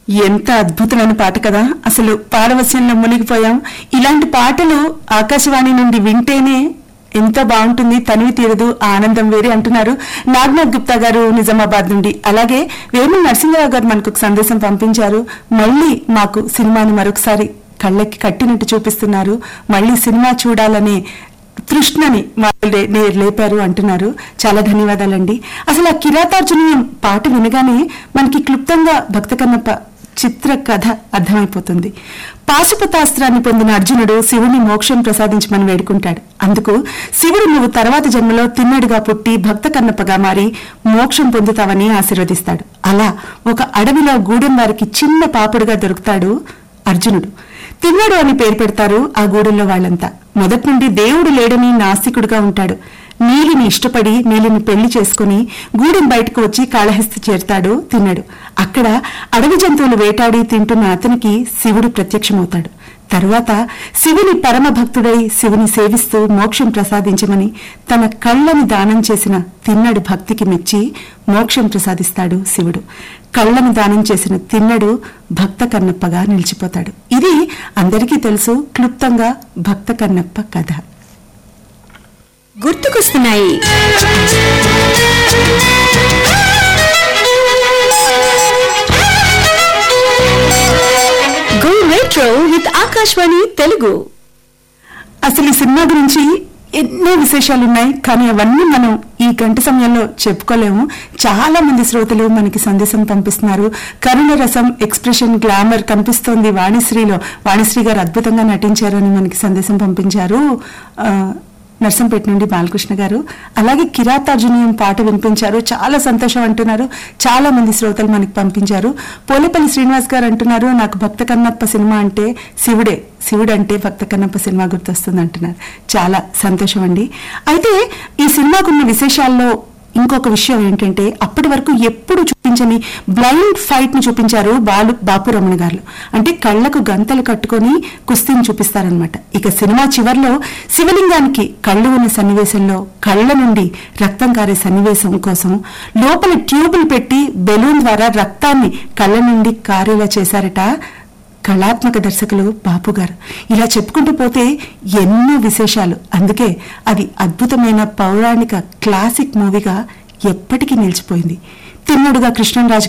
ఎంత అద్భుతమైన పాట కదా అసలు పారవస్యంలో మునిగిపోయాం ఇలాంటి పాటలు ఆకాశవాణి నుండి వింటేనే ఎంత బాగుంటుంది తనివి తీరదు ఆ ఆనందం వేరే అంటున్నారు నాగ్నాథ్ గుప్తా గారు నిజామాబాద్ నుండి అలాగే వేముల నరసింహరావు గారు మనకు ఒక సందేశం పంపించారు మళ్ళీ మాకు సినిమాని మరొకసారి కళ్ళకి కట్టినట్టు చూపిస్తున్నారు మళ్ళీ సినిమా చూడాలనే తృష్ణని వాళ్ళు లే- నే- లేపారు అంటున్నారు చాలా ధన్యవాదాలండి అసలు ఆ కిరాతార్జునీయం పాట వినగానే మనకి క్లుప్తంగా భక్త కన్నప్ప చిత్ర కథ అర్థమైపోతుంది పాశుపతాస్త్రాన్ని పొందిన అర్జునుడు శివుని మోక్షం ప్రసాదించమని వేడుకుంటాడు అందుకు శివుడు నువ్వు తర్వాత జన్మలో తిన్నడుగా పుట్టి భక్త కన్నప్పగా మారి మోక్షం పొందుతావని ఆశీర్వదిస్తాడు అలా ఒక అడవిలో గూడెం వారికి చిన్న పాపుడుగా దొరుకుతాడు అర్జునుడు తిన్నాడు అని పేరు పెడతారు ఆ గూడెంలో వాళ్ళంతా మొదటి నుండి దేవుడు లేడని నాస్తికుడుగా ఉంటాడు నీలిని ఇష్టపడి నీలిని పెళ్లి చేసుకుని గూడెం బయటకు వచ్చి కాళహస్తి చేరుతాడు తిన్నాడు అక్కడ అడవి జంతువులు వేటాడి తింటున్న అతనికి శివుడు ప్రత్యక్షమవుతాడు తరువాత శివుని పరమ భక్తుడై శివుని సేవిస్తూ మోక్షం ప్రసాదించమని తన కళ్ళని దానం చేసిన తిన్నడు భక్తికి మెచ్చి మోక్షం ప్రసాదిస్తాడు శివుడు కళ్ళను దానం చేసిన తిన్నడు భక్త కన్నప్పగా నిలిచిపోతాడు ఇది అందరికీ తెలుసు క్లుప్తంగా భక్త కన్నప్ప కథ గుర్తుకొస్తున్నాయి go retro with Akashvani Telugu అసలు ఈ సినిమా గురించి ఎన్నో విశేషాలు ఉన్నాయి కానీ అవన్నీ మనం ఈ గంట సమయంలో చెప్పుకోలేము చాలా మంది శ్రోతలు మనకి సందేశం పంపిస్తున్నారు కరుణ రసం ఎక్స్ప్రెషన్ గ్లామర్ కనిపిస్తోంది వాణిశ్రీలో వాణిశ్రీ గారు అద్భుతంగా నటించారని మనకి సందేశం పంపించారు ఆ, నర్సంపేట నుండి బాలకృష్ణ గారు అలాగే కిరాతార్జునీయం పాట వినిపించారు చాలా సంతోషం అంటున్నారు చాలా మంది శ్రోతలు మనకి పంపించారు పోలేపల్లి శ్రీనివాస్ గారు అంటున్నారు నాకు భక్త కన్నప్ప సినిమా అంటే శివుడే శివుడు అంటే భక్త కన్నప్ప సినిమా గుర్తొస్తుంది అంటున్నారు చాలా సంతోషం అండి అయితే ఈ సినిమాకున్న విశేషాల్లో ఇంకొక విషయం ఏంటంటే అప్పటి వరకు ఎప్పుడు చూపించని బ్లైండ్ ఫైట్ ని చూపించారు బాలు బాపు రమణ గారు అంటే కళ్ళకు గంతలు కట్టుకొని కుస్తీని చూపిస్తారనమాట ఇక సినిమా చివర్లో శివలింగానికి కళ్ళు ఉన్న సన్నివేశంలో కళ్ళ నుండి రక్తం కారే సన్నివేశం కోసం లోపల ట్యూబులు పెట్టి బెలూన్ ద్వారా రక్తాన్ని కళ్ళ నుండి కారేలా చేశారట కళాత్మక దర్శకులు బాపు గారు ఇలా చెప్పుకుంటూ పోతే ఎన్నో విశేషాలు అందుకే అది అద్భుతమైన పౌరాణిక క్లాసిక్ మూవీగా ఎప్పటికీ నిలిచిపోయింది తిన్నడుగా కృష్ణరాజు